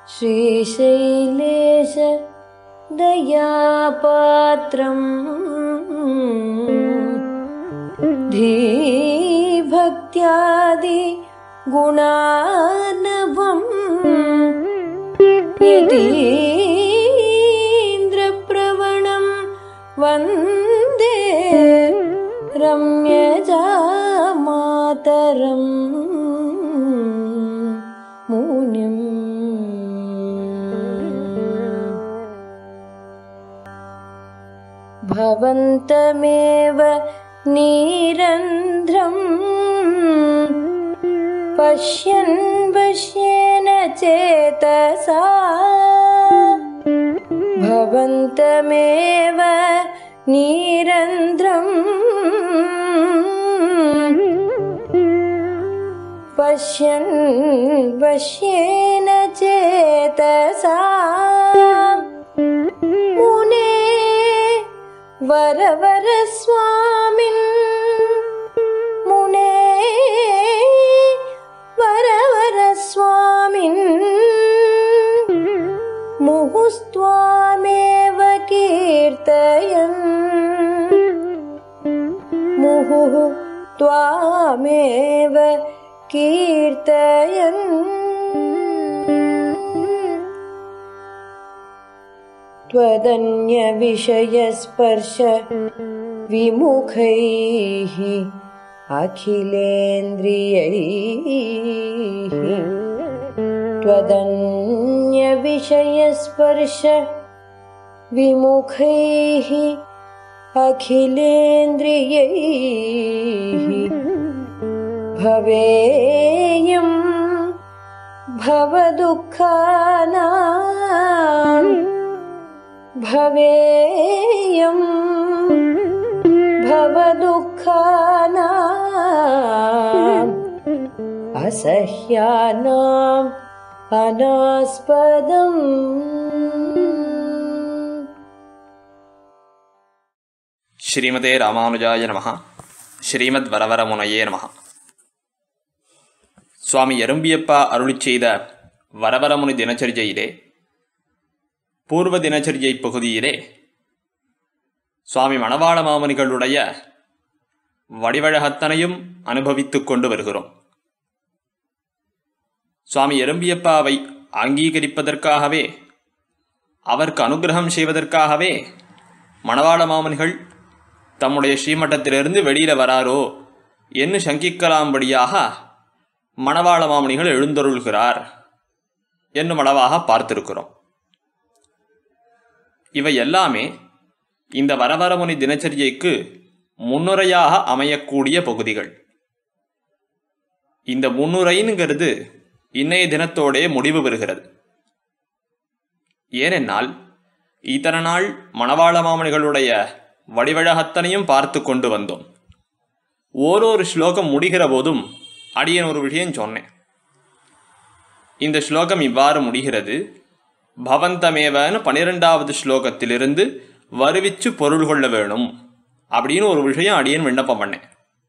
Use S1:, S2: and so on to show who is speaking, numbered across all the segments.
S1: श्रीशैलेश दयापात्रम् धीभक्त्यादि गुणानवम् यतीन्द्रप्रवणं वन्दे रम्यजा मातरम् मुनिम् भवन्तमेव निरन्ध्रम् पश्यन् पश्येन चेतसा भवन्तमेव निरन्ध्रम् पश्यन् पश्येन चेतसा मुने वरवर स्वामिन् मुने वरवर स्वामिन् मुहुस्त्वामेव कीर्तयन् मुहुः त्वामेव कीर्तयन् त्वदन्यविषयस्पर्श विमुखैः अखिलेन्द्रियैः त्वदन्यविषयस्पर्श विमुखैः अखिलेन्द्रियैः भवेयं भवदुःखानां भवेयं भवदुःखानाम् असह्यानाम् अनास्पदम्
S2: ஸ்ரீமதே ராமானுஜாய நம ஸ்ரீமத் வரவரமுனையே நம சுவாமி எறும்பியப்பா அருளிச் செய்த வரவரமுனி தினச்சரிஜையிலே பூர்வ தினச்சரிஜை பகுதியிலே சுவாமி மணவாள மாமுனிகளுடைய வடிவழகத்தனையும் அனுபவித்துக் கொண்டு வருகிறோம் சுவாமி எறும்பியப்பாவை அங்கீகரிப்பதற்காகவே அவருக்கு அனுகிரகம் செய்வதற்காகவே மணவாள மாமனிகள் தம்முடைய ஸ்ரீமட்டத்திலிருந்து வெளியில் வராரோ என்று சங்கிக்கலாம்படியாக மணவாள மாமனிகள் எழுந்தருள்கிறார் என்னும் அளவாக பார்த்திருக்கிறோம் இவை எல்லாமே இந்த வரவரமுனி தினச்சரியைக்கு முன்னுரையாக அமையக்கூடிய பகுதிகள் இந்த முன்னுரைங்கிறது இன்னைய தினத்தோடே முடிவு பெறுகிறது ஏனென்றால் இத்தனை நாள் மணவாள மாமனிகளுடைய வடிவழகத்தனையும் பார்த்து கொண்டு வந்தோம் ஓரொரு ஸ்லோகம் முடிகிற போதும் அடியன் ஒரு விஷயம் சொன்னேன் இந்த ஸ்லோகம் இவ்வாறு முடிகிறது பவந்தமேவன்னு பனிரெண்டாவது ஸ்லோகத்திலிருந்து வருவிச்சு பொருள் கொள்ள வேணும் அப்படின்னு ஒரு விஷயம் அடியன் விண்ணப்பம் பண்ணேன்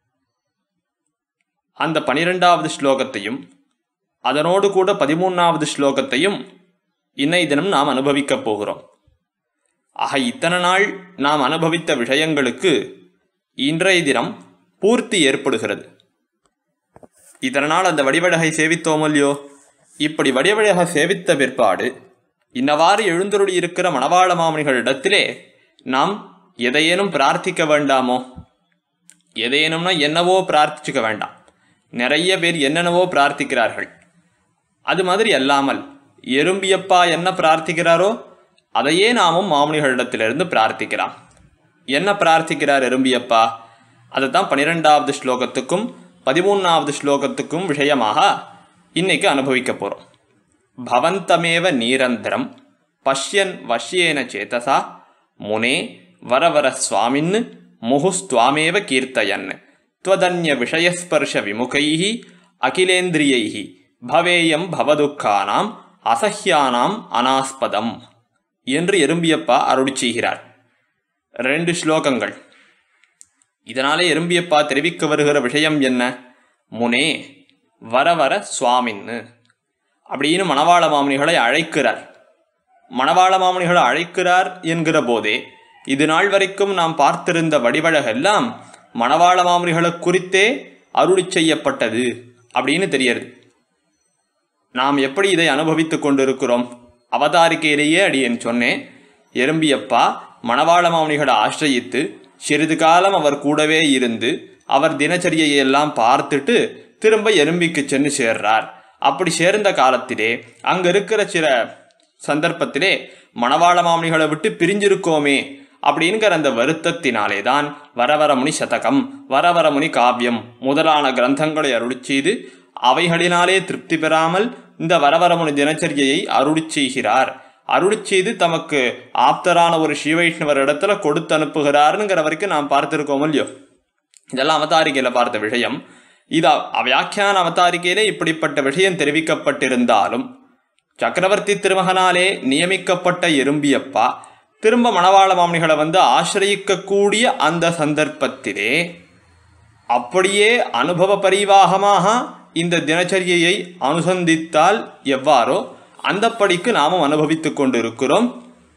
S2: அந்த பனிரெண்டாவது ஸ்லோகத்தையும் அதனோடு கூட பதிமூணாவது ஸ்லோகத்தையும் இன்னை தினம் நாம் அனுபவிக்கப் போகிறோம் ஆக இத்தனை நாள் நாம் அனுபவித்த விஷயங்களுக்கு இன்றைய தினம் பூர்த்தி ஏற்படுகிறது இத்தனை நாள் அந்த வடிவழகை சேவித்தோம் இல்லையோ இப்படி வடிவழகை சேவித்த பிற்பாடு இன்னவாறு எழுந்தருளி இருக்கிற மணவாள மாமனிகளிடத்திலே நாம் எதையேனும் பிரார்த்திக்க வேண்டாமோ எதையேனும்னா என்னவோ பிரார்த்திச்சுக்க வேண்டாம் நிறைய பேர் என்னென்னவோ பிரார்த்திக்கிறார்கள் அது மாதிரி அல்லாமல் எறும்பியப்பா என்ன பிரார்த்திக்கிறாரோ அதையே நாமும் மாமுனிகளிடத்திலிருந்து பிரார்த்திக்கலாம் என்ன பிரார்த்திக்கிறார் எறும்பியப்பா அதை தான் பன்னிரெண்டாவது ஸ்லோகத்துக்கும் பதிமூணாவது ஸ்லோகத்துக்கும் விஷயமாக இன்னைக்கு அனுபவிக்க போகிறோம் பவந்தமேவ நீரந்தரம் பஷ்யன் வஷ்யேன சேதசா முனே வரவர சுவாமின் முகுஸ்துவாமேவ கீர்த்தயன் त्वदन्य விஷயஸ்பர்ஷ விமுகைः அகிலேந்திரியைः பவேயம் பவதுக்கானாம் அசஹ்யானாம் அனாஸ்பதம் என்று எறும்பியப்பா அருளிச் செய்கிறார் ரெண்டு ஸ்லோகங்கள் இதனாலே எறும்பியப்பா தெரிவிக்க வருகிற விஷயம் என்ன முனே வர வர சுவாமின்னு அப்படின்னு மணவாள மாமுனிகளை அழைக்கிறார் மணவாள மாமுனிகளை அழைக்கிறார் என்கிற போதே இது நாள் வரைக்கும் நாம் பார்த்திருந்த வடிவழகெல்லாம் மணவாள மாமுனிகளை குறித்தே அருளி செய்யப்பட்டது அப்படின்னு தெரியறது நாம் எப்படி இதை அனுபவித்துக் கொண்டிருக்கிறோம் அவதாரிக்கையிலேயே அடியேன் சொன்னேன் எறும்பியப்பா மணவாள மாமுனிகளை ஆசிரயித்து சிறிது காலம் அவர் கூடவே இருந்து அவர் தினச்சரியையை எல்லாம் பார்த்துட்டு திரும்ப எறும்பிக்கு சென்று சேர்றார் அப்படி சேர்ந்த காலத்திலே அங்க இருக்கிற சில சந்தர்ப்பத்திலே மணவாள மாமுனிகளை விட்டு பிரிஞ்சிருக்கோமே அப்படிங்கிற அந்த வருத்தத்தினாலே தான் வரவரமுனி சதகம் வரவரமுனி காவியம் முதலான கிரந்தங்களை அருளிச் செய்து அவைகளினாலே திருப்தி பெறாமல் இந்த வரவரமுனி தினச்சரியையை அருளிச் செய்கிறார் அருளிச் செய்து தமக்கு ஆப்தரான ஒரு ஸ்ரீவைஷ்ணவர் இடத்துல கொடுத்து அனுப்புகிறாருங்கிற வரைக்கும் நாம் பார்த்திருக்கோம் இல்லையோ இதெல்லாம் அவதாரிகையில பார்த்த விஷயம் இது அ- வியாக்கியான அவதாரிகையிலே இப்படிப்பட்ட விஷயம் தெரிவிக்கப்பட்டிருந்தாலும் சக்கரவர்த்தி திருமகனாலே நியமிக்கப்பட்ட எறும்பியப்பா திரும்ப மணவாள மாமனிகளை வந்து ஆசிரயிக்கக்கூடிய அந்த சந்தர்ப்பத்திலே அப்படியே அனுபவ பரிவாகமாக இந்த தினச்சரியையை அனுசந்தித்தால் எவ்வாறோ அந்தப்படிக்கு நாமும் அனுபவித்துக் கொண்டிருக்கிறோம்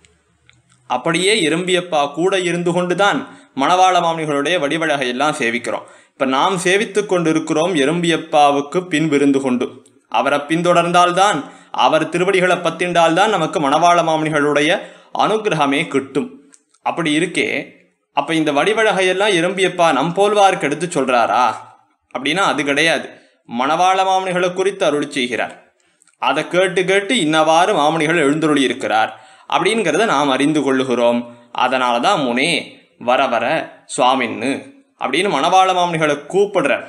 S2: அப்படியே எறும்பியப்பா கூட இருந்து கொண்டுதான் மணவாள மாமனிகளுடைய வடிவழகை எல்லாம் சேவிக்கிறோம் இப்ப நாம் சேவித்துக் கொண்டிருக்கிறோம் எறும்பியப்பாவுக்கு பின் விருந்து கொண்டு அவரை பின்தொடர்ந்தால்தான் அவர் திருவடிகளை பத்திண்டால்தான் நமக்கு மணவாள மாமனிகளுடைய அனுகிரகமே கிட்டும் அப்படி இருக்கே அப்ப இந்த வடிவழகையெல்லாம் எறும்பியப்பா நம் போல்வாருக்கு எடுத்து சொல்றாரா அப்படின்னா அது கிடையாது மணவாள மாமனிகளை குறித்து அருளி செய்கிறார் அதை கேட்டு கேட்டு இன்னவாறு மாமனிகள் எழுந்தருளி இருக்கிறார் அப்படிங்கிறத நாம் அறிந்து கொள்ளுகிறோம் அதனால தான் முனே வர வர சுவாமின்னு அப்படின்னு மணவாள மாமனிகளை கூப்பிடுறார்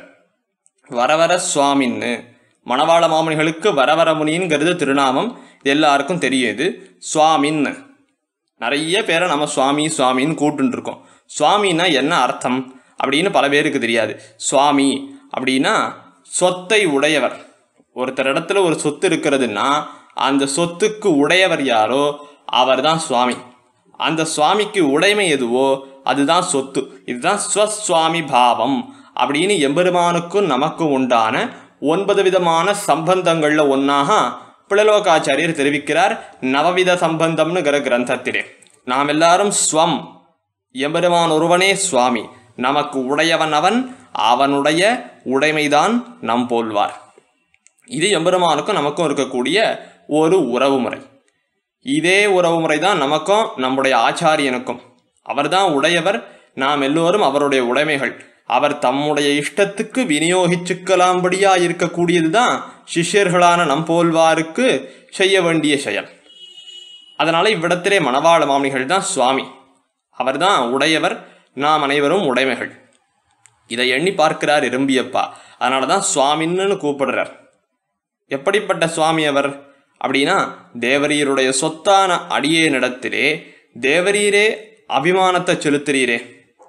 S2: வர வர சுவாமின்னு மணவாள மாமனிகளுக்கு வரவர முனிங்கிறது திருநாமம் எல்லாருக்கும் தெரியுது சுவாமின்னு நிறைய பேரை நம்ம சுவாமி சுவாமின்னு கூப்பிட்டு இருக்கோம் சுவாமின்னா என்ன அர்த்தம் அப்படின்னு பல பேருக்கு தெரியாது சுவாமி அப்படின்னா சொத்தை உடையவர் ஒருத்தர் இடத்துல ஒரு சொத்து இருக்கிறதுன்னா அந்த சொத்துக்கு உடையவர் யாரோ அவர் தான் சுவாமி அந்த சுவாமிக்கு உடைமை எதுவோ அதுதான் சொத்து இதுதான் ஸ்வஸ்வாமி பாவம் அப்படின்னு எம்பெருமானுக்கும் நமக்கும் உண்டான ஒன்பது விதமான சம்பந்தங்கள்ல ஒன்னாக பிளலோகாச்சாரியர் தெரிவிக்கிறார் நவவித சம்பந்தம்னுங்கிற கிரந்தத்திலே நாம் எல்லாரும் ஸ்வம் எம்பெருமான் ஒருவனே சுவாமி நமக்கு உடையவன் அவன் அவனுடைய உடைமைதான் நம் போல்வார் இது எம்பெருமானுக்கும் நமக்கும் இருக்கக்கூடிய ஒரு உறவு முறை இதே உறவு முறை தான் நமக்கும் நம்முடைய ஆச்சாரியனுக்கும் அவர்தான் உடையவர் நாம் எல்லோரும் அவருடைய உடைமைகள் அவர் தம்முடைய இஷ்டத்துக்கு விநியோகிச்சுக்கலாம்படியா இருக்கக்கூடியது தான் சிஷ்யர்களான நம் போல்வாருக்கு செய்ய வேண்டிய செயல் அதனால இவ்விடத்திலே மணவாள மாமனிகள் தான் சுவாமி அவர்தான் உடையவர் நாம் அனைவரும் உடைமைகள் இதை எண்ணி பார்க்கிறார் எறும்பியப்பா அதனால தான் சுவாமின்னு கூப்பிடுறார் எப்படிப்பட்ட சுவாமி அவர் அப்படின்னா தேவரீருடைய சொத்தான அடியேனிடத்திலே தேவரீரே அபிமானத்தை செலுத்துறீரே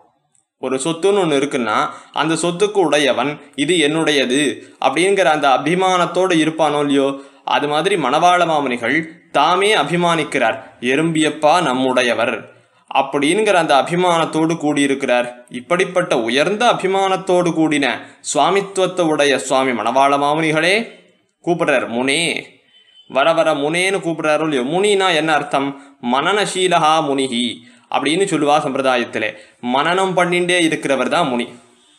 S2: ஒரு சொத்துன்னு ஒன்று இருக்குன்னா அந்த சொத்துக்கு உடையவன் இது என்னுடையது அப்படிங்கிற அந்த அபிமானத்தோடு இருப்பானோ இல்லையோ அது மாதிரி மணவாள மாமனிகள் தாமே அபிமானிக்கிறார் எறும்பியப்பா நம்முடையவர் அப்படிங்கிற அந்த அபிமானத்தோடு கூடியிருக்கிறார் இப்படிப்பட்ட உயர்ந்த அபிமானத்தோடு கூடின சுவாமித்துவத்தை உடைய சுவாமி மணவாள மாமுனிகளே கூப்பிடுறார் முனே வர வர முனேன்னு கூப்பிடுறாரோ இல்லையோ முனினா என்ன அர்த்தம் மனநசீலஹா முனிகி அப்படின்னு சொல்லுவா சம்பிரதாயத்திலே மனனம் பண்ணிண்டே இருக்கிறவர் தான் முனி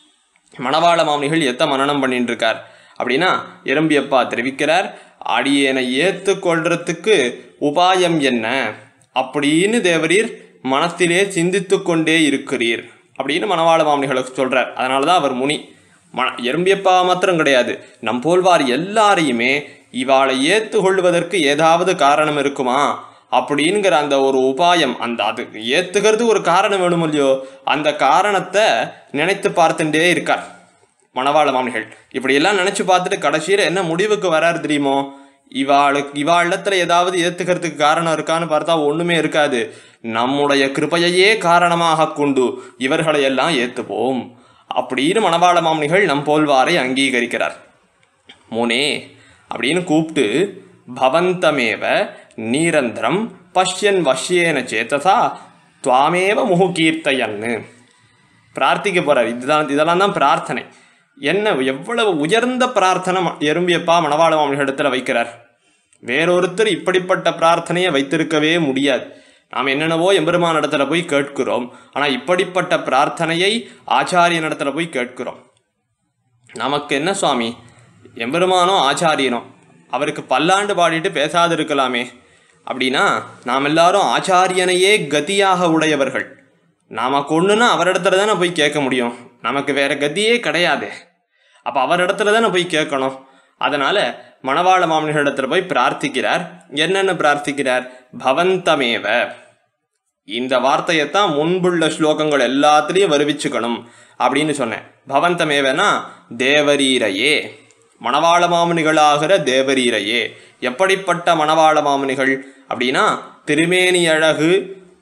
S2: மணவாள மாமுனிகள் எத்த மனனம் பண்ணிட்டு இருக்கார் அப்படின்னா எறும்பியப்பா தெரிவிக்கிறார் அடியேனை ஏற்றுக்கொள்றதுக்கு உபாயம் என்ன அப்படின்னு தேவரீர் மனத்திலே சிந்தித்து கொண்டே இருக்கிறீர் அப்படின்னு மணவாள மாமுனிகளுக்கு சொல்றார் அதனால தான் அவர் முனி மன எறும்பியப்பா மாத்திரம் கிடையாது நம் போல்வார் எல்லாரையுமே இவாளை ஏற்றுக்கொள்வதற்கு ஏதாவது காரணம் இருக்குமா அப்படிங்கிற அந்த ஒரு உபாயம் அந்த அது ஏத்துக்கிறது ஒரு காரணம் வேணும் இல்லையோ அந்த காரணத்தை நினைத்து பார்த்துட்டே இருக்கார் மணவாள மாமனிகள் இப்படியெல்லாம் நினைச்சு பார்த்துட்டு கடைசியில் என்ன முடிவுக்கு வராரு தெரியுமோ இவாளுக்கு இவாளிடத்துல ஏதாவது ஏத்துக்கிறதுக்கு காரணம் இருக்கான்னு பார்த்தா ஒண்ணுமே இருக்காது நம்முடைய கிருபையையே காரணமாக கொண்டு இவர்களை எல்லாம் ஏத்துப்போம் அப்படின்னு மணவாள மாமனிகள் நம் போல்வாரை அங்கீகரிக்கிறார் முனே அப்படின்னு கூப்பிட்டு பவந்தமேவ நீரந்திரம் பஷ்யன் வஷ்யேன சேத்தசா துவாமேவ முகு கீர்த்தயன்னு பிரார்த்திக்க போறார் இதுதான் இதெல்லாம் தான் பிரார்த்தனை என்ன எவ்வளவு உயர்ந்த பிரார்த்தனை ம- எறும்பியப்பா மணவாள மாமனிகளிடத்தில் வைக்கிறார் வேறொருத்தர் இப்படிப்பட்ட பிரார்த்தனையை வைத்திருக்கவே முடியாது நாம் என்னென்னவோ எம்பெருமான் இடத்துல போய் கேட்கிறோம் ஆனால் இப்படிப்பட்ட பிரார்த்தனையை ஆச்சாரியன் இடத்துல போய் கேட்கிறோம் நமக்கு என்ன சுவாமி எம்பெருமானோ ஆச்சாரியனோ அவருக்கு பல்லாண்டு பாடிட்டு பேசாது இருக்கலாமே அப்படின்னா நாம் எல்லாரும் ஆச்சாரியனையே கதியாக உடையவர்கள் நாம கொண்டுன்னா அவரிடத்துல தானே போய் கேட்க முடியும் நமக்கு வேற கதியே கிடையாது அப்போ அவரிடத்துல தானே போய் கேட்கணும் அதனால மணவாள மாமனிகளிடத்துல போய் பிரார்த்திக்கிறார் என்னென்ன பிரார்த்திக்கிறார் பவந்தமேவ இந்த வார்த்தையைத்தான் முன்புள்ள ஸ்லோகங்கள் எல்லாத்துலேயும் வருவிச்சுக்கணும் அப்படின்னு சொன்னேன் பவந்தமேவனா தேவரீரையே மணவாள மாமுனிகளாகிற தேவரீரையே எப்படிப்பட்ட மணவாள மாமுனிகள் அப்படின்னா திருமேனி அழகு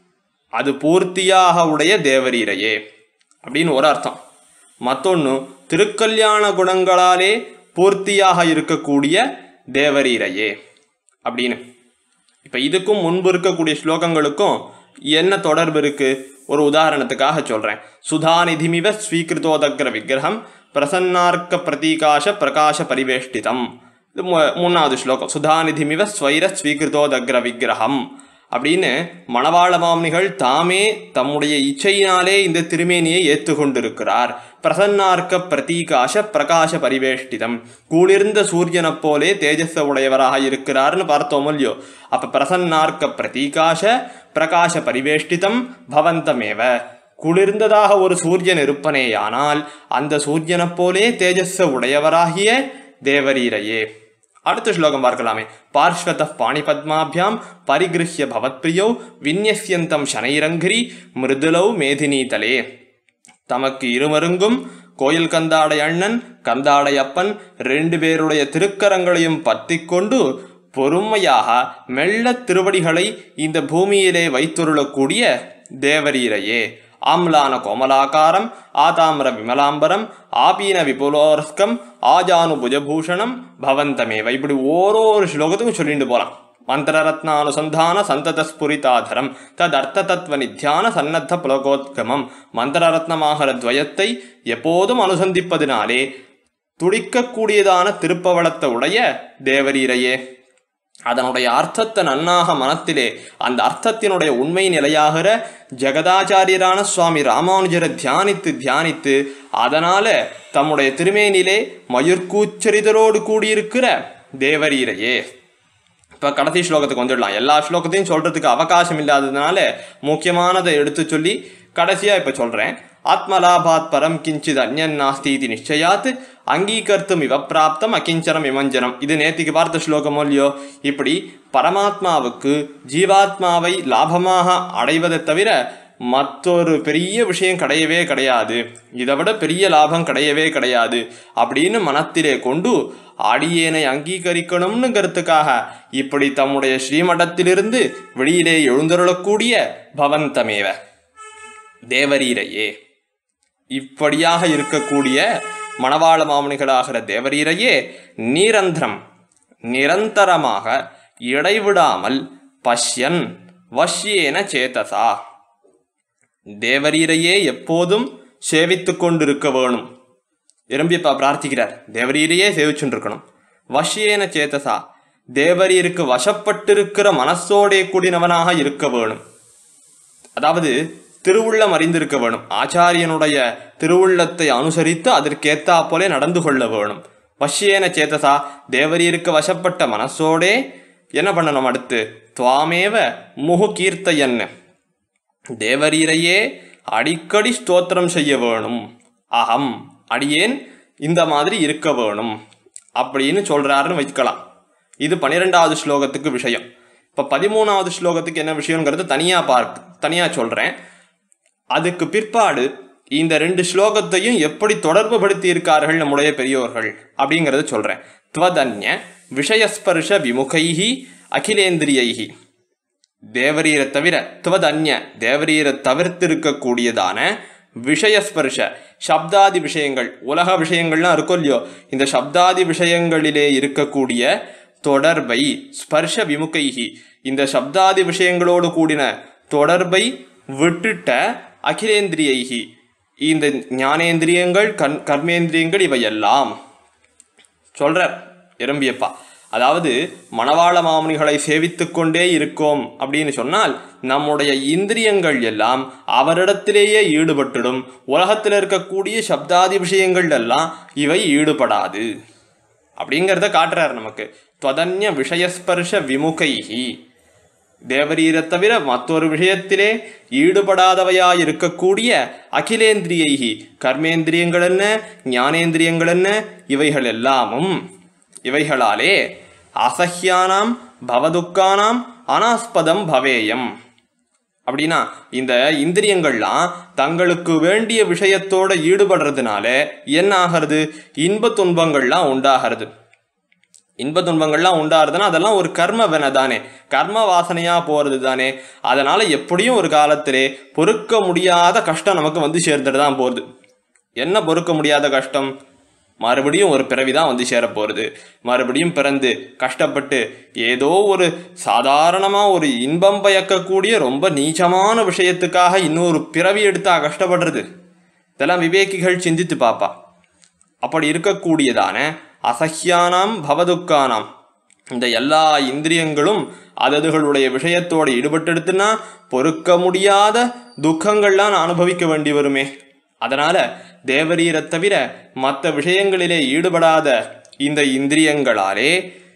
S2: அது பூர்த்தியாக உடைய தேவரீரையே அப்படின்னு ஒரு அர்த்தம் மற்றொன்று திருக்கல்யாண குணங்களாலே பூர்த்தியாக இருக்கக்கூடிய தேவரீரையே அப்படின்னு இப்போ இதுக்கும் முன்பு இருக்கக்கூடிய ஸ்லோகங்களுக்கும் என்ன தொடர்பு இருக்கு ஒரு உதாரணத்துக்காக சொல்கிறேன் சுதாநிதிமிவ ஸ்வீகிருதோதக்ர விக்கிரகம் பிரசன்னார்க்க பிரதீகாஷ பிரகாஷ பரிவேஷ்டிதம் இது மு- மூணாவது ஸ்லோகம் சுதாநிதிமிவ ஸ்வைர ஸ்வீகிருதோதக்ர விக்கிரகம் அப்படின்னு மணவாள மாமுனிகள் தாமே தம்முடைய இச்சையினாலே இந்த திருமேனியை ஏற்றுக்கொண்டிருக்கிறார் பிரசன்னார்க்க பிரதீகாஷ பிரகாச பரிவேஷ்டிதம் கூளிர்ந்த சூரியனைப் போலே தேஜஸ உடையவராக இருக்கிறார்னு பார்த்தோம் இல்லையோ அப்ப பிரசன்னார்க்க பிரதீகாஷ பிரகாச பரிவேஷ்டிதம் பவந்தமேவ குளிர்ந்ததாக ஒரு சூரியன் இருப்பனேயானால் அந்த சூரியனைப் போலே தேஜஸ உடையவராகிய தேவரீரையே அடுத்த ஸ்லோகம் பார்க்கலாமே பார்ஸ்வத பாணிபத்மாபியாம் பரிகிருஹ்ய பவத்பிரியோ விந்யஸ்யந்தம் சனைரங்கிரி மிருதுலௌ மேதினீதலே தமக்கு இருமருங்கும் கோயில் கந்தாடை அண்ணன் கந்தாடை அப்பன் ரெண்டு பேருடைய திருக்கரங்களையும் பற்றிக் கொண்டு பொறுமையாக மெல்ல திருவடிகளை இந்த பூமியிலே வைத்துருளக்கூடிய தேவரீரையே ஆம்லான கோமலாகாரம் ஆதாமிர விமலாம்பரம் ஆபீன விபுலோரஸ்கம் ஆஜானு புஜபூஷணம் பவந்தமேவ இப்படி ஓரொரு ஸ்லோகத்துக்கும் சொல்லிட்டு போகலாம் மந்திரரத்னானுசந்தான சந்தத ஸ்புரிதாதரம் தத் அர்த்த தத்துவ நித்தியான சன்னத்த புலகோத்கமம் மந்திரரத்னமாகிற துவயத்தை எப்போதும் அனுசந்திப்பதினாலே துடிக்கக்கூடியதான திருப்பவளத்தை உடைய தேவரீரையே அதனுடைய அர்த்தத்தை நன்னாக மனத்திலே அந்த அர்த்தத்தினுடைய உண்மை நிலையாகிற ஜெகதாச்சாரியரான சுவாமி ராமானுஜரை தியானித்து தியானித்து அதனால தம்முடைய திருமேனிலே மயுர்கூச்சரிதரோடு கூடியிருக்கிற தேவரீரையே இப்போ கடைசி ஸ்லோகத்துக்கு வந்துடலாம் எல்லா ஸ்லோகத்தையும் சொல்றதுக்கு அவகாசம் இல்லாததுனால முக்கியமானதை எடுத்து சொல்லி கடைசியாக இப்போ சொல்கிறேன் ஆத்மலாபாத் பரம் கிஞ்சித் அந்யன் நாஸ்தி இது நிச்சயாத் அங்கீகர்த்தும் இவ பிராப்தம் அகிஞ்சனம் இமஞ்சனம் இது நேத்திக்கு பார்த்த ஸ்லோகமோ இல்லையோ இப்படி பரமாத்மாவுக்கு ஜீவாத்மாவை லாபமாக அடைவதை தவிர மற்றொரு பெரிய விஷயம் கிடையவே கிடையாது இதை விட பெரிய லாபம் கிடையவே கிடையாது அப்படின்னு மனத்திலே கொண்டு அடியேனை அங்கீகரிக்கணும்னுங்கிறதுக்காக இப்படி தம்முடைய ஸ்ரீமடத்திலிருந்து வெளியிலே எழுந்தருளக்கூடிய பவந்தமேவ தேவரீரையே இப்படியாக இருக்கக்கூடிய மணவாள மாமுனிகளாகிற தேவரீரையே நிரந்தரம் நிரந்தரமாக இடைவிடாமல் பஷ்யன் வஷ்யேன சேதசா தேவரீரையே எப்போதும் சேவித்து கொண்டிருக்க வேணும் விரும்பியப்பா பிரார்த்திக்கிறார் தேவரீரையே சேவிச்சுட்டு இருக்கணும் வஷ்யேன சேதசா தேவரீருக்கு வசப்பட்டிருக்கிற மனசோடே கூடினவனாக இருக்க வேணும் அதாவது திருவுள்ளம் அறிந்திருக்க வேணும் ஆச்சாரியனுடைய திருவுள்ளத்தை அனுசரித்து அதற்கேத்தா போலே நடந்து கொள்ள வேணும் வஷ்யேன சேதசா தேவரீருக்கு வசப்பட்ட மனசோடே என்ன பண்ணணும் அடுத்து துவாமேவ முகு கீர்த்தையன்னு தேவரீரையே அடிக்கடி ஸ்தோத்திரம் செய்ய வேணும் அகம் அடியேன் இந்த மாதிரி இருக்க வேணும் அப்படின்னு சொல்றாருன்னு வைக்கலாம் இது பன்னிரெண்டாவது ஸ்லோகத்துக்கு விஷயம் இப்போ பதிமூணாவது ஸ்லோகத்துக்கு என்ன விஷயங்கிறது தனியாக பார்க்க தனியாக சொல்கிறேன் அதுக்கு பிற்பாடு இந்த ரெண்டு ஸ்லோகத்தையும் எப்படி தொடர்பு படுத்தி இருக்கார்கள் நம்முடைய பெரியோர்கள் அப்படிங்கிறத சொல்கிறேன் துவதன்ய விஷயஸ்பர்ஷ விமுகைஹி அகிலேந்திரியைஹி தேவரீரை தவிர துவதன்ய தேவரீரை தவிர்த்திருக்கக்கூடியதான விஷயஸ்பர்ஷ சப்தாதி விஷயங்கள் உலக விஷயங்கள்லாம் இருக்கும் இல்லையோ இந்த சப்தாதி விஷயங்களிலே இருக்கக்கூடிய தொடர்பை ஸ்பர்ஷ விமுகைஹி இந்த சப்தாதி விஷயங்களோடு கூடின தொடர்பை விட்டுட்ட அகிலேந்திரியைஹி இந்த ஞானேந்திரியங்கள் கண் கர்மேந்திரியங்கள் இவையெல்லாம் சொல்றார் எறும்பியப்பா அதாவது மணவாள மாமுனிகளை சேவித்து கொண்டே இருக்கோம் அப்படின்னு சொன்னால் நம்முடைய இந்திரியங்கள் எல்லாம் அவரிடத்திலேயே ஈடுபட்டுடும் உலகத்தில் இருக்கக்கூடிய சப்தாதி விஷயங்கள் எல்லாம் இவை ஈடுபடாது அப்படிங்கிறத காட்டுறார் நமக்கு துவதன்ய விஷயஸ்பர்ஷ விமுகைஹி தேவரீரை தவிர மற்றொரு விஷயத்திலே ஈடுபடாதவையாய் இருக்கக்கூடிய அகிலேந்திரியைகி கர்மேந்திரியங்கள் என்ன ஞானேந்திரியங்கள் என்ன இவைகள் எல்லாமும் இவைகளாலே அசஹ்யானாம் பவதுக்கானாம் அனாஸ்பதம் பவேயம் அப்படின்னா இந்த இந்திரியங்கள்லாம் தங்களுக்கு வேண்டிய விஷயத்தோட ஈடுபடுறதுனால என்ன ஆகிறது இன்ப துன்பங்கள்லாம் உண்டாகிறது இன்ப துன்பங்கள்லாம் உண்டாருதுன்னா அதெல்லாம் ஒரு கர்ம வினை தானே கர்ம வாசனையா போறது தானே அதனால எப்படியும் ஒரு காலத்திலே பொறுக்க முடியாத கஷ்டம் நமக்கு வந்து சேர்ந்துட்டு தான் போகுது என்ன பொறுக்க முடியாத கஷ்டம் மறுபடியும் ஒரு பிறவி தான் வந்து சேர போகிறது மறுபடியும் பிறந்து கஷ்டப்பட்டு ஏதோ ஒரு சாதாரணமாக ஒரு இன்பம் பயக்கக்கூடிய ரொம்ப நீச்சமான விஷயத்துக்காக இன்னொரு பிறவி எடுத்தா கஷ்டப்படுறது இதெல்லாம் விவேகிகள் சிந்தித்து பார்ப்பா அப்படி இருக்கக்கூடியதான அசஹ்யானாம் பவதுக்கானாம் இந்த எல்லா இந்திரியங்களும் அததுகளுடைய விஷயத்தோடு ஈடுபட்டெடுத்துன்னா பொறுக்க முடியாத துக்கங்கள்லாம் நான் அனுபவிக்க வேண்டி வருமே அதனால தேவரீரை தவிர மற்ற விஷயங்களிலே ஈடுபடாத இந்த இந்திரியங்களாலே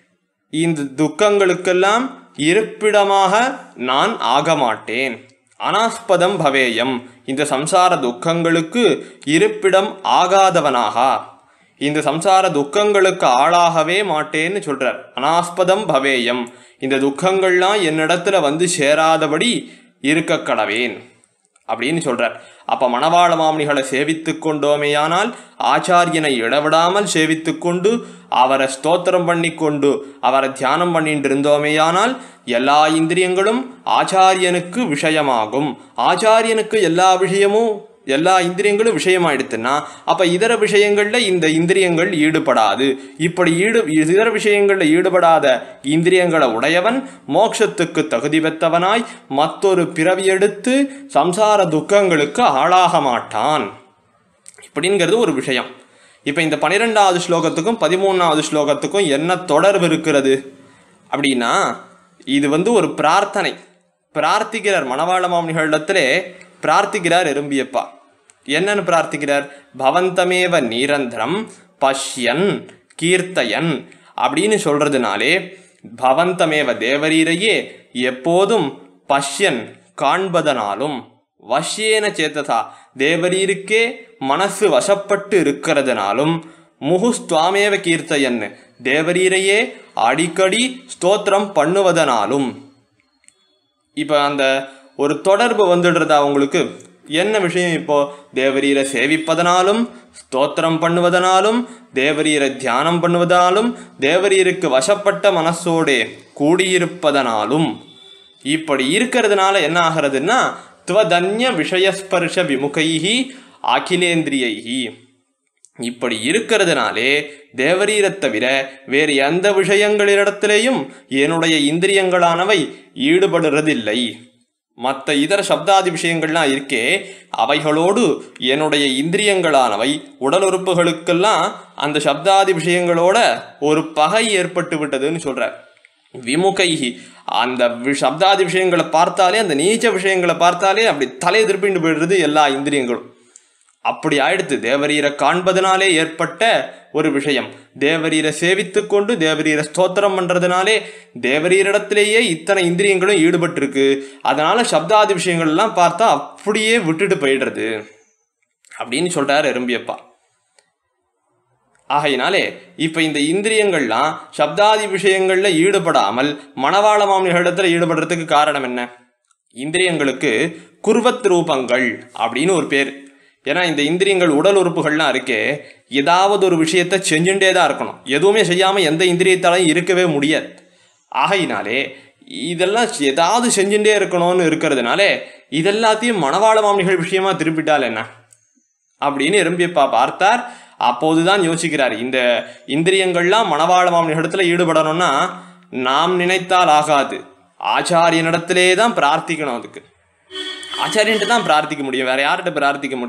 S2: இந்த துக்கங்களுக்கெல்லாம் இருப்பிடமாக நான் ஆக மாட்டேன் அனாஸ்பதம் பவேயம் இந்த சம்சார துக்கங்களுக்கு இருப்பிடம் ஆகாதவனாக இந்த சம்சார துக்கங்களுக்கு ஆளாகவே மாட்டேன்னு சொல்றார் அனாஸ்பதம் பவேயம் இந்த துக்கங்கள்லாம் என்னிடத்துல வந்து சேராதபடி இருக்க கடவேன் அப்படின்னு சொல்றார் அப்ப மணவாள மாமனிகளை சேவித்து கொண்டோமேயானால் ஆச்சாரியனை இடவிடாமல் சேவித்து கொண்டு அவரை ஸ்தோத்திரம் பண்ணி கொண்டு அவரை தியானம் பண்ணிட்டு இருந்தோமேயானால் எல்லா இந்திரியங்களும் ஆச்சாரியனுக்கு விஷயமாகும் ஆச்சாரியனுக்கு எல்லா விஷயமும் எல்லா இந்திரியங்களும் விஷயமாயிடுத்துன்னா அப்ப இதர விஷயங்கள்ல இந்த இந்திரியங்கள் ஈடுபடாது இப்படி ஈடு இதர விஷயங்கள்ல ஈடுபடாத இந்திரியங்களை உடையவன் மோட்சத்துக்கு தகுதி பெற்றவனாய் மற்றொரு பிறவி எடுத்து சம்சார துக்கங்களுக்கு ஆளாக மாட்டான் இப்படிங்கிறது ஒரு விஷயம் இப்போ இந்த பன்னிரெண்டாவது ஸ்லோகத்துக்கும் பதிமூணாவது ஸ்லோகத்துக்கும் என்ன தொடர்பு இருக்கிறது அப்படின்னா இது வந்து ஒரு பிரார்த்தனை பிரார்த்திக்கிறார் மணவாள மாமனிகளிடத்திலே பிரார்த்திக்கிறார் எறும்பியப்பா என்னன்னு பிரார்த்திக்கிறார் பவந்தமேவ நிரந்தரம் பஷ்யன் கீர்த்தயன் அப்படின்னு சொல்றதுனாலே பவந்தமேவ தேவரீரையே எப்போதும் பஷ்யன் காண்பதனாலும் வஷ்யேன சேத்ததா தேவரீருக்கே மனசு வசப்பட்டு இருக்கிறதுனாலும் முகுஸ்துவாமேவ கீர்த்தயன் தேவரீரையே அடிக்கடி ஸ்தோத்திரம் பண்ணுவதனாலும் இப்போ அந்த ஒரு தொடர்பு வந்துடுறதா உங்களுக்கு என்ன விஷயம் இப்போ தேவரீரை சேவிப்பதனாலும் ஸ்தோத்திரம் பண்ணுவதனாலும் தேவரீரை தியானம் பண்ணுவதாலும் தேவரீருக்கு வசப்பட்ட மனசோடே கூடியிருப்பதனாலும் இப்படி இருக்கிறதுனால என்ன ஆகிறதுன்னா துவதன்ய விஷயஸ்பர்ஷ விமுகைஹி அகிலேந்திரியைஹி இப்படி இருக்கிறதுனாலே தேவரீரைத் தவிர வேறு எந்த விஷயங்களிடத்திலேயும் என்னுடைய இந்திரியங்களானவை ஈடுபடுறதில்லை மற்ற இதர சப்தாதி விஷயங்கள்லாம் இருக்கே அவைகளோடு என்னுடைய இந்திரியங்களானவை உடல் உறுப்புகளுக்கெல்லாம் அந்த சப்தாதி விஷயங்களோட ஒரு பகை ஏற்பட்டு விட்டதுன்னு சொல்றார் விமுகைஹி அந்த வி- சப்தாதி விஷயங்களை பார்த்தாலே அந்த நீச்ச விஷயங்களை பார்த்தாலே அப்படி தலையை திருப்பிண்டு போயிடுறது எல்லா இந்திரியங்களும் அப்படி ஆயிடுத்து தேவரீரை காண்பதனாலே ஏற்பட்ட ஒரு விஷயம் தேவரீரை சேவித்துக் கொண்டு தேவரீரை ஸ்தோத்திரம் பண்றதுனாலே தேவரீரிடத்திலேயே இத்தனை இந்திரியங்களும் ஈடுபட்டிருக்கு அதனால சப்தாதி விஷயங்கள் எல்லாம் பார்த்தா அப்படியே விட்டுட்டு போயிடுறது அப்படின்னு சொல்றாரு எறும்பியப்பா ஆகையினாலே இப்ப இந்த இந்திரியங்கள்லாம் சப்தாதி விஷயங்கள்ல ஈடுபடாமல் மணவாள மாமனிகளிடத்துல ஈடுபடுறதுக்கு காரணம் என்ன இந்திரியங்களுக்கு குர்வத் ரூபங்கள் அப்படின்னு ஒரு பேர் ஏன்னா இந்த இந்திரியங்கள் உடல் உறுப்புகள்லாம் இருக்கே ஏதாவது ஒரு விஷயத்தை செஞ்சுட்டே தான் இருக்கணும் எதுவுமே செய்யாம எந்த இந்திரியத்தாலையும் இருக்கவே முடியாது ஆகையினாலே இதெல்லாம் ஏதாவது செஞ்சுட்டே இருக்கணும்னு இருக்கிறதுனாலே இதெல்லாத்தையும் மணவாள மாமனிகள் விஷயமா திருப்பிட்டால் என்ன அப்படின்னு எறும்பியப்பா பார்த்தார் அப்போதுதான் யோசிக்கிறார் இந்த இந்திரியங்கள்லாம் மணவாள மாமனிடத்துல ஈடுபடணும்னா நாம் நினைத்தால் ஆகாது ஆச்சாரியனிடத்திலே தான் பிரார்த்திக்கணும் அதுக்கு ஆச்சாரியன்ட்டு தான் பிரார்த்திக்க முடியும் வேற யார்கிட்ட பிரார்த்திக்க முடியும்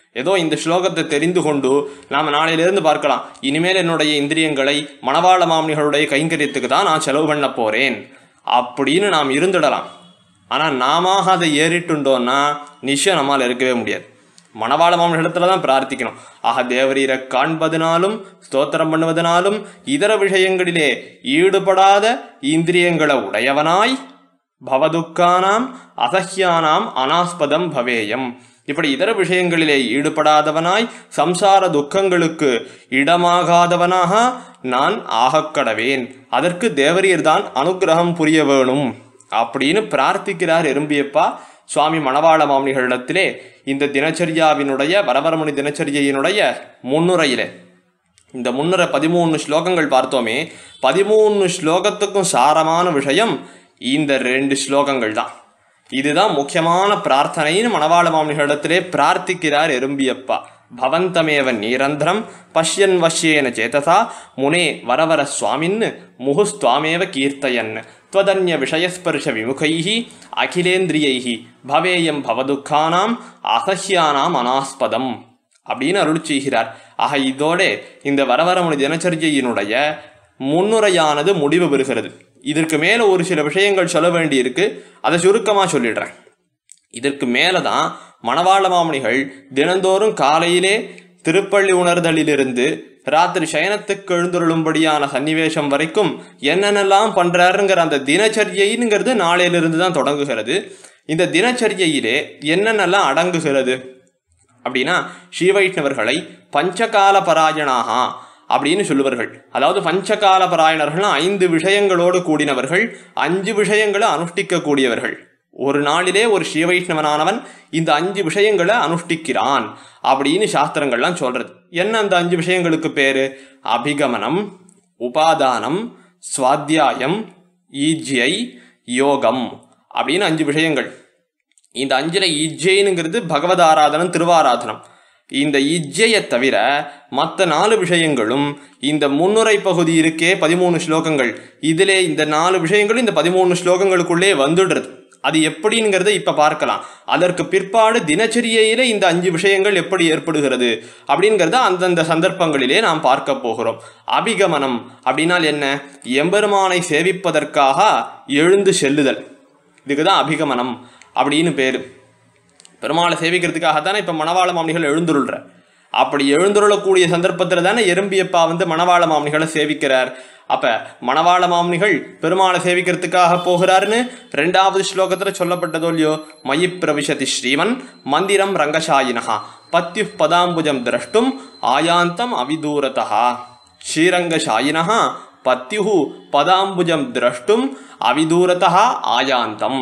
S2: ஏதோ இந்த ஸ்லோகத்தை தெரிந்து கொண்டு நாம் நாளையிலிருந்து பார்க்கலாம் இனிமேல் என்னுடைய இந்திரியங்களை மணவாள மாமனிகளுடைய கைங்கரியத்துக்கு தான் நான் செலவு பண்ண போறேன் அப்படின்னு நாம் இருந்துடலாம் ஆனால் நாம அதை ஏறிட்டுண்டோன்னா நிச்சயம் நம்மால் இருக்கவே முடியாது மணவாள மாமனிடத்துல தான் பிரார்த்திக்கணும் ஆக தேவரீரை காண்பதனாலும் ஸ்தோத்திரம் பண்ணுவதனாலும் இதர விஷயங்களிலே ஈடுபடாத இந்திரியங்களை உடையவனாய் பவதுக்கானாம் அசஹ்யானாம் அனாஸ்பதம் பவேயம் இப்படி இதர விஷயங்களிலே ஈடுபடாதவனாய் சம்சார துக்கங்களுக்கு இடமாகாதவனாக நான் ஆகக்கடவேன் அதற்கு தேவரீர் தான் அனுக்கிரகம் புரிய வேணும் அப்படின்னு பிரார்த்திக்கிறார் எறும்பியப்பா சுவாமி மணவாள மாமனிகளிடத்திலே இந்த தினச்சரியாவினுடைய வரவரமணி தினச்சரியையினுடைய முன்னுரையிலே இந்த முன்னுரை பதிமூணு ஸ்லோகங்கள் பார்த்தோமே பதிமூணு ஸ்லோகத்துக்கும் சாரமான விஷயம் இந்த ரெண்டு ஸ்லோகங்கள் தான் இதுதான் முக்கியமான பிரார்த்தனைன்னு மணவாள மாமனிகளிடத்திலே பிரார்த்திக்கிறார் எறும்பியப்பா பவந்தமேவ நீரந்திரம் பஷ்யன் வஷ்யேன சேதசா முனே வரவர சுவாமின்னு முகுஸ்துவாமேவ கீர்த்தயன் त्वदन्य விஷயஸ்பர்ஷ விமுகைः அகிலேந்திரியைः பவேயம் பவதுக்கானாம் அசஹ்யானாம் அனாஸ்பதம் அப்படின்னு அருள் செய்கிறார் ஆக இதோட இந்த வரவரமுனி தினச்சரியினுடைய முன்னுரையானது முடிவு பெறுகிறது இதற்கு மேலே ஒரு சில விஷயங்கள் சொல்ல வேண்டியிருக்கு அதை சுருக்கமாக சொல்லிடுறேன் இதற்கு மேலே தான் மணவாள மாமணிகள் தினந்தோறும் காலையிலே திருப்பள்ளி உணர்தலிலிருந்து ராத்திரி சயனத்துக்கு எழுந்துருளும்படியான சன்னிவேஷம் வரைக்கும் என்னென்னலாம் பண்றாருங்கிற அந்த தினச்சரியைங்கிறது நாளையிலிருந்து தான் தொடங்குகிறது இந்த தினச்சரியையிலே என்னென்னலாம் அடங்குகிறது அப்படின்னா ஸ்ரீவைஷ்ணவர்களை பஞ்சகால பராயணாகா அப்படின்னு சொல்லுவார்கள் அதாவது பஞ்சகால பராயணர்கள்னா ஐந்து விஷயங்களோடு கூடினவர்கள் அஞ்சு விஷயங்களை அனுஷ்டிக்கக்கூடியவர்கள் ஒரு நாளிலே ஒரு ஸ்ரீவைஷ்ணவனானவன் இந்த அஞ்சு விஷயங்களை அனுஷ்டிக்கிறான் அப்படின்னு சாஸ்திரங்கள்லாம் சொல்றது என்ன அந்த அஞ்சு விஷயங்களுக்கு பேரு அபிகமனம் உபாதானம் சுவாத்தியாயம் ஈஜ்யை யோகம் அப்படின்னு அஞ்சு விஷயங்கள் இந்த அஞ்சில் இஜ்ஜைனுங்கிறது பகவத் ஆராதனம் திருவாராதனம் இந்த இஜ்ஜையை தவிர மற்ற நாலு விஷயங்களும் இந்த முன்னுரை பகுதி இருக்கே பதிமூணு ஸ்லோகங்கள் இதிலே இந்த நாலு விஷயங்களும் இந்த பதிமூணு ஸ்லோகங்களுக்குள்ளே வந்துடுறது அது எப்படிங்கிறத இப்ப பார்க்கலாம் அதற்கு பிற்பாடு தினச்சரியையில இந்த அஞ்சு விஷயங்கள் எப்படி ஏற்படுகிறது அப்படிங்கிறத அந்தந்த சந்தர்ப்பங்களிலே நாம் பார்க்க போகிறோம் அபிகமனம் அப்படின்னால் என்ன எம்பெருமானை சேவிப்பதற்காக எழுந்து செல்லுதல் இதுக்கு தான் அபிகமனம் அப்படின்னு பேர் பெருமாளை சேவிக்கிறதுக்காகத்தானே இப்போ மணவாள மாமனிகள் எழுந்துருள்ற அப்படி எழுந்துருளக்கூடிய சந்தர்ப்பத்தில் தானே எறும்பியப்பா வந்து மணவாள மாமனிகளை சேவிக்கிறார் அப்போ மணவாள மாமனிகள் பெருமாளை சேவிக்கிறதுக்காக போகிறாருன்னு ரெண்டாவது ஸ்லோகத்தில் சொல்லப்பட்டதோ இல்லையோ மயி பிரவிசதி ஸ்ரீமன் மந்திரம் ரங்கசாயினஹா பத்யு பதாம்புஜம் திரஷ்டும் ஆயாந்தம் அவிதூரதா ஸ்ரீரங்கசாயினஹா பத்யு பதாம்புஜம் திரஷ்டும் அவிதூரதா ஆயாந்தம்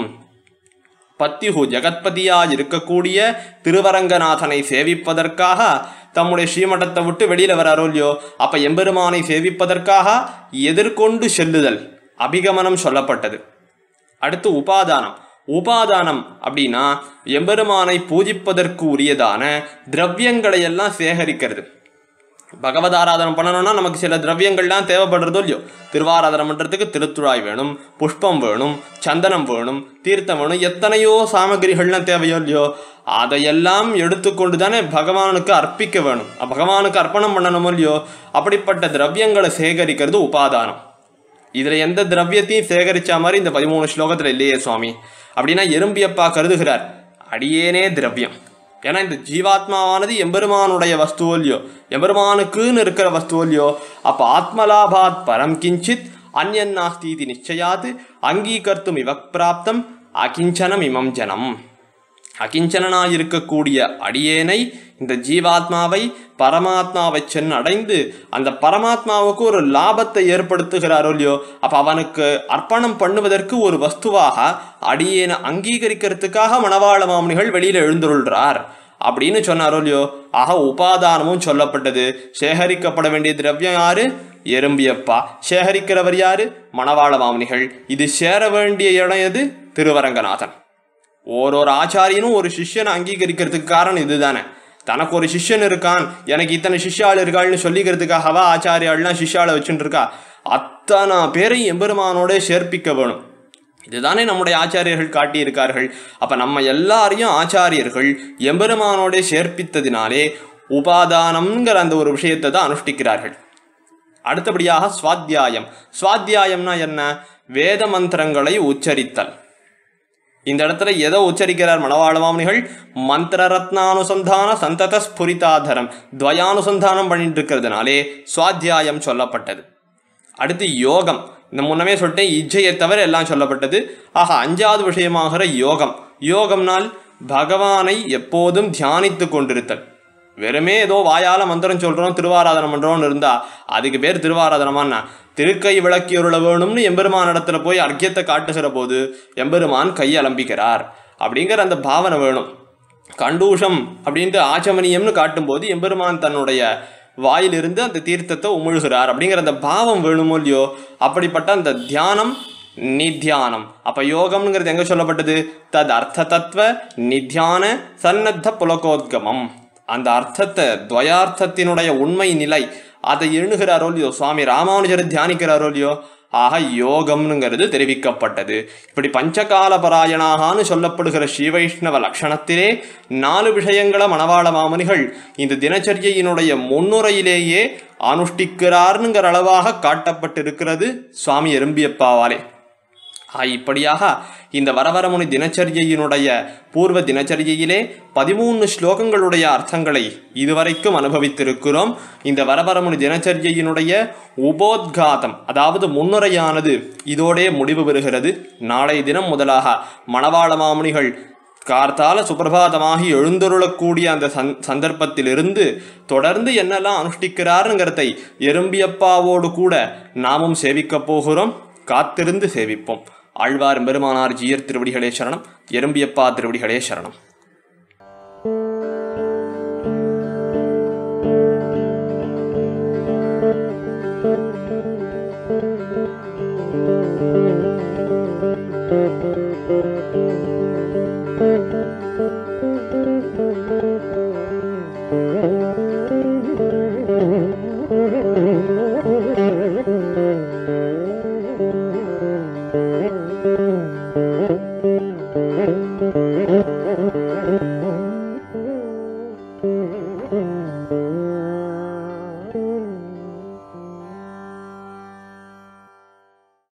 S2: பத்தியு ஜெகத்பதியாய் இருக்கக்கூடிய திருவரங்கநாதனை சேவிப்பதற்காக தம்முடைய ஸ்ரீமடத்தை விட்டு வெளியில வராரோ இல்லையோ அப்ப எம்பெருமானை சேவிப்பதற்காக எதிர்கொண்டு செல்லுதல் அபிகமனம் சொல்லப்பட்டது அடுத்து உபாதானம் உபாதானம் அப்படின்னா எம்பெருமானை பூஜிப்பதற்கு உரியதான திரவியங்களை எல்லாம் சேகரிக்கிறது பகவத் ஆராதனம் பண்ணணும்னா நமக்கு சில திரவியங்கள்லாம் தேவைப்படுறதோ இல்லையோ திருவாராதனம் பண்ணுறதுக்கு திருத்துழாய் வேணும் புஷ்பம் வேணும் சந்தனம் வேணும் தீர்த்தம் வேணும் எத்தனையோ சாமகிரிகள்லாம் தேவையோ இல்லையோ அதையெல்லாம் எடுத்துக்கொண்டு தானே பகவானுக்கு அர்ப்பிக்க வேணும் பகவானுக்கு அர்ப்பணம் பண்ணணுமோ இல்லையோ அப்படிப்பட்ட திரவியங்களை சேகரிக்கிறது உபாதானம் இதில் எந்த திரவியத்தையும் சேகரிச்ச மாதிரி இந்த பதிமூணு ஸ்லோகத்தில் இல்லையே சுவாமி அப்படின்னா எறும்பியப்பா கருதுகிறார் அடியேனே திரவியம் ஏன்னா இந்த ஜீவாத்மாவானது எம்பெருமானுடைய வஸ்துவல்லையோ எம்பெருமானுக்குன்னு இருக்கிற வஸ்துவல்லையோ அப்போ ஆத்மலாபாத் பரம் கிஞ்சித் அந்யன் நாஸ்தி இது நிச்சயாத் அங்கீகர்த்தும் இவ பிராப்தம் அகிஞ்சனம் இமம் ஜனம் அகிஞ்சனாய் இருக்கக்கூடிய அடியேனை இந்த ஜீவாத்மாவை பரமாத்மாவை சென்று அடைந்து அந்த பரமாத்மாவுக்கு ஒரு லாபத்தை ஏற்படுத்துகிறாரோ இல்லையோ அப்போ அவனுக்கு அர்ப்பணம் பண்ணுவதற்கு ஒரு வஸ்துவாக அடியேனை அங்கீகரிக்கிறதுக்காக மணவாள மாமுனிகள் வெளியில் எழுந்துருள்றார் அப்படின்னு சொன்னாரோ இல்லையோ ஆக உபாதானமும் சொல்லப்பட்டது சேகரிக்கப்பட வேண்டிய திரவியம் யாரு எறும்பியப்பா சேகரிக்கிறவர் யாரு மணவாள மாமுனிகள் இது சேர வேண்டிய இடம் எது திருவரங்கநாதன் ஓரொரு ஆச்சாரியனும் ஒரு சிஷ்யனை அங்கீகரிக்கிறதுக்கு காரணம் இதுதானே தனக்கு ஒரு சிஷ்யன் இருக்கான் எனக்கு இத்தனை சிஷ்யாள் இருக்காள்னு சொல்லிக்கிறதுக்காகவா ஆச்சாரியாள்லாம் சிஷ்யாளை வச்சுட்டு இருக்கா அத்தனை பேரையும் எம்பெருமானோட சேர்ப்பிக்க வேணும் இதுதானே நம்முடைய ஆச்சாரியர்கள் காட்டியிருக்கார்கள் அப்ப நம்ம எல்லாரையும் ஆச்சாரியர்கள் எம்பெருமானோட சேர்ப்பித்ததினாலே உபாதானம்ங்கிற அந்த ஒரு விஷயத்தை தான் அனுஷ்டிக்கிறார்கள் அடுத்தபடியாக சுவாத்தியாயம் சுவாத்தியாயம்னா என்ன வேத மந்திரங்களை உச்சரித்தல் இந்த இடத்துல எதை உச்சரிக்கிறார் மணவாள மாமுனிகள் மந்திர ரத்னானுசந்தான சந்தத ஸ்புரிதாதரம் துவயானுசந்தானம் பண்ணிட்டு இருக்கிறதுனாலே சுவாத்தியாயம் சொல்லப்பட்டது அடுத்து யோகம் இந்த முன்னமே சொல்லிட்டேன் இச்சையை தவிர எல்லாம் சொல்லப்பட்டது ஆக அஞ்சாவது விஷயமாகிற யோகம் யோகம்னால் பகவானை எப்போதும் தியானித்து கொண்டிருத்தல் வெறுமே ஏதோ வாயால மந்திரம் சொல்றோம் திருவாராதனம் பண்றோம்னு இருந்தா அதுக்கு பேர் திருவாராதனமான்னா திருக்கை விளக்கியுருள வேணும்னு எம்பெருமான் இடத்துல போய் அர்க்கியத்தை காட்டுகிற போது எம்பெருமான் கை அலம்பிக்கிறார் அப்படிங்கிற அந்த பாவனை வேணும் கண்டூஷம் அப்படின்ட்டு ஆச்சமனியம்னு காட்டும்போது எம்பெருமான் தன்னுடைய வாயிலிருந்து அந்த தீர்த்தத்தை உமிழ்கிறார் அப்படிங்கிற அந்த பாவம் வேணுமோ இல்லையோ அப்படிப்பட்ட அந்த தியானம் நித்தியானம் அப்ப யோகம்ங்கிறது எங்க சொல்லப்பட்டது தத் அர்த்த தத்துவ நித்தியான சன்னத்த புலகோத்கமம் அந்த அர்த்தத்தை துவயார்த்தத்தினுடைய உண்மை நிலை அதை எண்ணுகிறாரோ இல்லையோ சுவாமி ராமானுஜரை தியானிக்கிறாரோ இல்லையோ ஆக யோகம்னுங்கிறது தெரிவிக்கப்பட்டது இப்படி பஞ்சகால பராயணாகான்னு சொல்லப்படுகிற ஸ்ரீவைஷ்ணவ லட்சணத்திலே நாலு விஷயங்களை மணவாள மாமனிகள் இந்த தினச்சரியையினுடைய முன்னுரையிலேயே அனுஷ்டிக்கிறார்னுங்கிற அளவாக காட்டப்பட்டிருக்கிறது சுவாமி எறும்பியப்பாவாலே ஆ, இப்படியாக இந்த வரவரமுனி தினச்சரியையினுடைய பூர்வ தினச்சரியையிலே பதிமூணு ஸ்லோகங்களுடைய அர்த்தங்களை இதுவரைக்கும் அனுபவித்திருக்கிறோம் இந்த வரவரமுனி தினச்சரியையினுடைய உபோத்காதம் அதாவது முன்னுரையானது இதோடே முடிவு பெறுகிறது நாளை தினம் முதலாக மணவாள மாமுனிகள் கார்த்தால சுப்பிரபாதமாகி எழுந்தருளக்கூடிய அந்த சந் சந்தர்ப்பத்திலிருந்து தொடர்ந்து என்னெல்லாம் அனுஷ்டிக்கிறாருங்கிறதை எறும்பியப்பாவோடு கூட நாமும் சேவிக்கப் போகிறோம் காத்திருந்து சேவிப்போம் ஆழ்வார் பெருமானார் ஜீயர் திருவடிகளே சரணம் எறும்பியப்பா திருவடிகளே சரணம்
S1: Thank you.